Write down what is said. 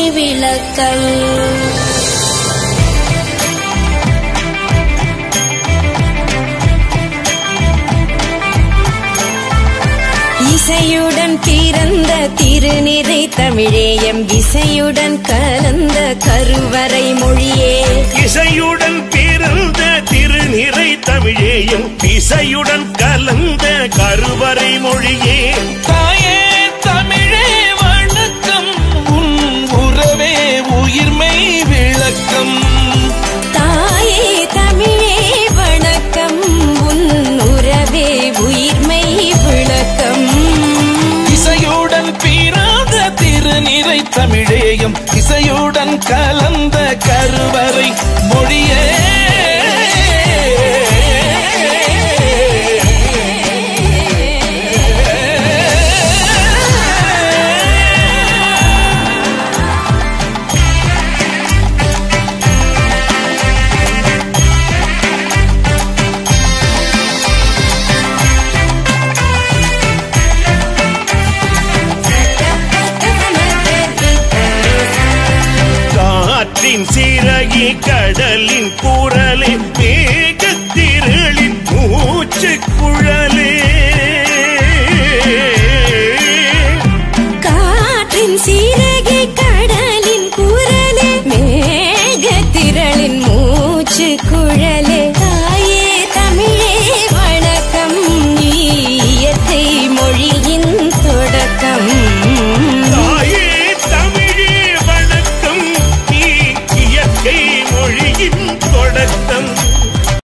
விளக்கம் இசையுடன் பிறந்த திருநிறை தமிழேயம் இசையுடன் கலந்த கருவறை மொழியே இசையுடன் பிறந்த திருநிறை தமிழேயும் இசையுடன் கலந்த கருவறை மொழியே தாயே தமிழே வணக்கம் உன் உறவே உயிர்மை விளக்கம் தாயே தமிழே வணக்கம் உன் உறவே உயிர்மை விளக்கம் இசையுடன் பிறந்த திருநிறை தமிழேயும் இசையுடன் கலந்த கருவறை மொழியே காற்றின் சிறகி கடலின் குரலே மேகத்திரளின் மூச்சு குழலே காற்றின் சீரகி